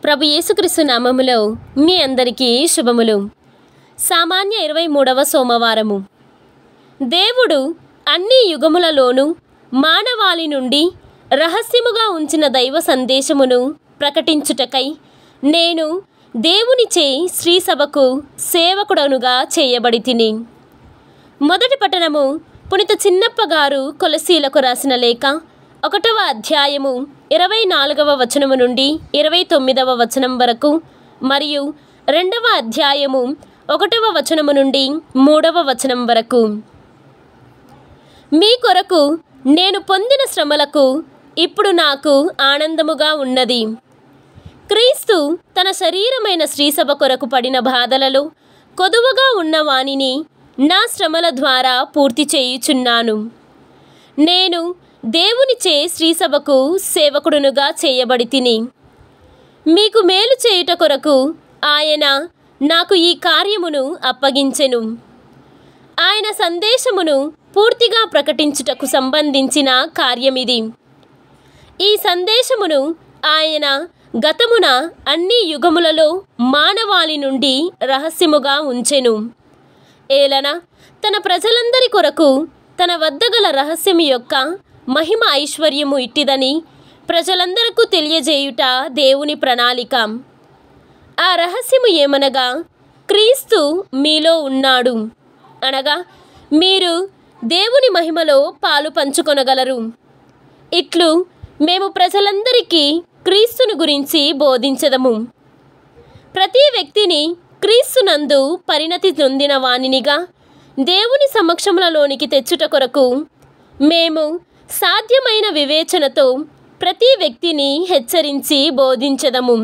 ప్రభు యేసుక్రీస్తు నామములో మీ అందరికీ శుభములు సామాన్య ఇరవై మూడవ సోమవారము దేవుడు అన్ని యుగములలోనూ మానవాళి నుండి రహస్యముగా ఉంచిన దైవ సందేశమును ప్రకటించుటకై నేను దేవునిచే శ్రీసభకు సేవకుడనుగా చేయబడి తిని మొదటి పట్టణము పునిత చిన్నప్ప గారు కొలసీలకు రాసిన లేఖ ఒకటవ అధ్యాయము ఇరవై నాలుగవ వచనము నుండి ఇరవై తొమ్మిదవ వచనం వరకు మరియు రెండవ అధ్యాయము ఒకటవ వచనము నుండి మూడవ వచనం వరకు మీ కొరకు నేను పొందిన శ్రమలకు ఇప్పుడు నాకు ఆనందముగా ఉన్నది క్రీస్తు తన శరీరమైన శ్రీసభ కొరకు పడిన బాధలలో కొదువగా ఉన్న వానిని నా శ్రమల ద్వారా పూర్తి చేయుచున్నాను నేను దేవునిచే శ్రీసభకు సేవకుడునుగా చేయబడి తిని మీకు మేలు చేయుట కొరకు ఆయన నాకు ఈ కార్యమును అప్పగించెను ఆయన సందేశమును పూర్తిగా ప్రకటించుటకు సంబంధించిన కార్యమిది ఈ సందేశమును ఆయన గతమున అన్ని యుగములలో మానవాళి నుండి రహస్యముగా ఉంచెను ఏలన తన ప్రజలందరి కొరకు తన వద్ద గల రహస్యము యొక్క మహిమ ఐశ్వర్యము ఇట్టిదని ప్రజలందరకు తెలియజేయుట దేవుని ప్రణాళిక ఆ రహస్యము ఏమనగా క్రీస్తు మీలో ఉన్నాడు అనగా మీరు దేవుని మహిమలో పాలు పంచుకొనగలరు ఇట్లు మేము ప్రజలందరికీ క్రీస్తును గురించి బోధించదము ప్రతి వ్యక్తిని క్రీస్తునందు పరిణతి చెందిన వానినిగా దేవుని సమక్షములలోనికి తెచ్చుట కొరకు మేము సాధ్యమైన వివేచనతో ప్రతి వ్యక్తిని హెచ్చరించి బోధించదము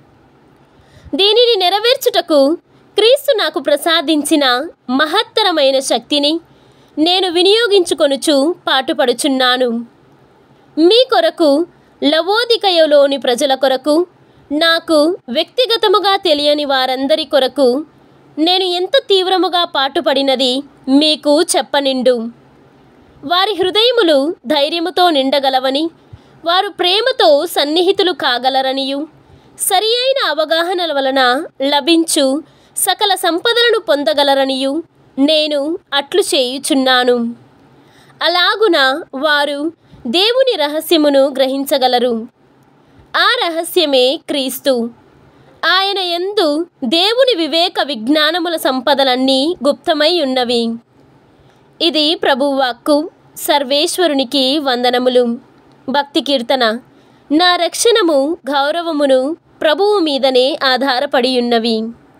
దీనిని నెరవేర్చుటకు క్రీస్తు నాకు ప్రసాదించిన మహత్తరమైన శక్తిని నేను వినియోగించుకొనుచు పాటుపడుచున్నాను మీ కొరకు లవోదికయలోని ప్రజల కొరకు నాకు వ్యక్తిగతముగా తెలియని వారందరి కొరకు నేను ఎంత తీవ్రముగా పాటుపడినది మీకు చెప్పనిండు వారి హృదయములు ధైర్యముతో నిండగలవని వారు ప్రేమతో సన్నిహితులు కాగలరనియు సరి అయిన అవగాహనల వలన లభించు సకల సంపదలను పొందగలరనియు నేను అట్లు చేయుచున్నాను అలాగున వారు దేవుని రహస్యమును గ్రహించగలరు ఆ రహస్యమే క్రీస్తు ఆయన ఎందు దేవుని వివేక విజ్ఞానముల సంపదలన్నీ గుప్తమై ఉన్నవి ఇది ప్రభువాక్కు సర్వేశ్వరునికి వందనములు భక్తి కీర్తన నా రక్షణము గౌరవమును ప్రభువు మీదనే ఆధారపడి ఉన్నవి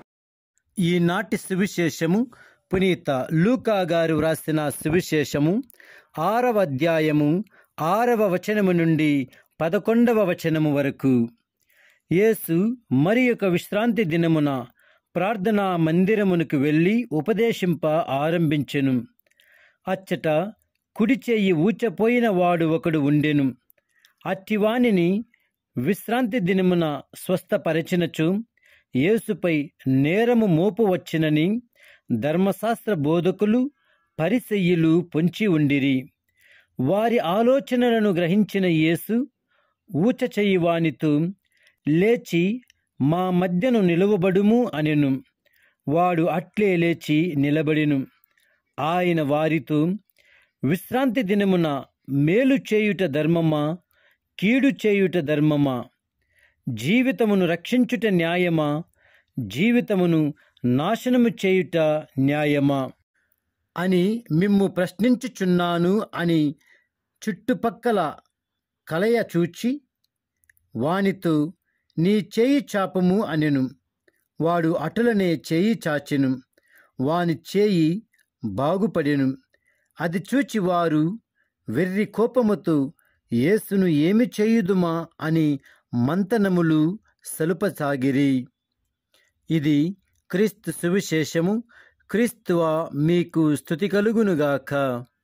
ఈనాటి సువిశేషము పునీత లూకా గారు వ్రాసిన సువిశేషము ఆరవ అధ్యాయము ఆరవ వచనము నుండి పదకొండవ వచనము వరకు యేసు మరి ఒక విశ్రాంతి దినమున ప్రార్థనా మందిరమునకు వెళ్ళి ఉపదేశింప ఆరంభించెను అచ్చట కుడి చెయ్యి ఊచపోయిన వాడు ఒకడు ఉండెను అట్టివానిని విశ్రాంతి దినమున స్వస్థపరచినచు యేసుపై నేరము మోపు వచ్చినని ధర్మశాస్త్ర బోధకులు పరిసయ్యులు పొంచి ఉండిరి వారి ఆలోచనలను గ్రహించిన యేసు ఊచ చెయ్యివానితో లేచి మా మధ్యను నిలువబడుము అనెను వాడు అట్లే లేచి నిలబడెను ఆయన వారితో విశ్రాంతి దినమున మేలు చేయుట ధర్మమా కీడు చేయుట ధర్మమా జీవితమును రక్షించుట న్యాయమా జీవితమును నాశనము చేయుట న్యాయమా అని మిమ్ము ప్రశ్నించుచున్నాను అని చుట్టుపక్కల కలయ చూచి వానితో నీ చేయి చాపము అనెను వాడు అటులనే చేయి చాచెను వాని చేయి బాగుపడెను అది చూచి వారు వెర్రి కోపముతో యేసును ఏమి చేయుదుమా అని మంతనములు సలుపసాగిరి ఇది క్రీస్తు సువిశేషము క్రీస్తువ మీకు స్థుతి కలుగునుగాక